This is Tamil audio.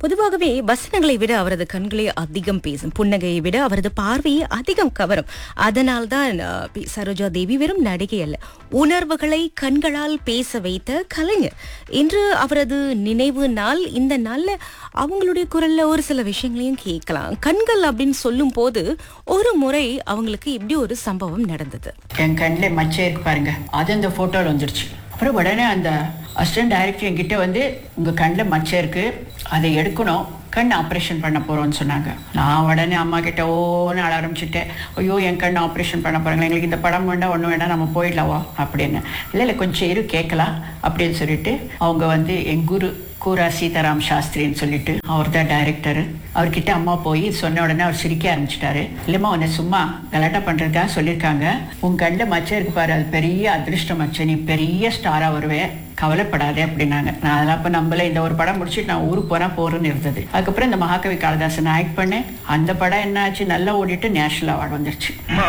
பொதுவாகவே வசனங்களை விட அவரது கண்களே அதிகம் பேசும் புன்னகையை விட அவரது பார்வையை அதிகம் கவரும் அதனால்தான் அஹ், பி. சரோஜா தேவி வெறும் நடிகை அல்ல உணர்வுகளை கண்களால் பேச வைத்த கலைஞர் இன்று அவரது நினைவு நாள் இந்த நாள்ல அவங்களுடைய குரல்ல ஒரு சில விஷயங்களையும் கேட்கலாம் கண்கள் அப்படின்னு சொல்லும் போது ஒரு முறை அவங்களுக்கு இப்படி ஒரு சம்பவம் நடந்தது என் கண்ணில் மச்சை இருக்கு பாருங்க அது அந்த ஃபோட்டோவில் வந்துருச்சு அப்புறம் உடனே அந்த அசிஸ்டன்ட் டைரக்டர் என்கிட்ட வந்து உங்கள் கண்ணில் மச்சை இருக்கு அதை எடுக்கணும் கண் ஆப்ரேஷன் பண்ண போகிறோம்னு சொன்னாங்க நான் உடனே அம்மா கிட்ட ஓன்னு அழ ஆரம்பிச்சுட்டேன் ஐயோ என் கண் ஆப்ரேஷன் பண்ண போகிறாங்க எங்களுக்கு இந்த படம் வேண்டாம் ஒன்றும் வேண்டாம் நம்ம போயிடலாவா அப்படின்னு இல்லை இல்லை கொஞ்சம் இரு கேட்கலாம் அப்படின்னு சொல்லிட்டு அவங்க வந்து என் குரு கூரா சீதாராம் சாஸ்திரின்னு சொல்லிட்டு அவர் தான் டைரக்டர் அவர்கிட்ட அம்மா போய் சொன்ன உடனே அவர் சிரிக்க ஆரம்பிச்சிட்டாரு இல்லைம்மா உன்னை சும்மா கலாட்டா பண்ணுறதுக்காக சொல்லியிருக்காங்க உன் கண்ணில் மச்சம் இருக்கு பாரு அது பெரிய அதிர்ஷ்ட மச்சம் நீ பெரிய ஸ்டாராக வருவேன் கவலைப்படாதே அப்படின்னாங்க நான் அதெல்லாம் அப்போ நம்மள இந்த ஒரு படம் முடிச்சுட்டு நான் ஊருக்கு போனால் போகிறேன்னு இருந்தது அதுக்கப்புறம் இந்த மகாகவி காளிதாசன் ஆக்ட் பண்ணேன் அந்த படம் என்ன ஆச்சு நல்லா ஓடிட்டு நேஷனல் அவார்டு வந்துருச்சு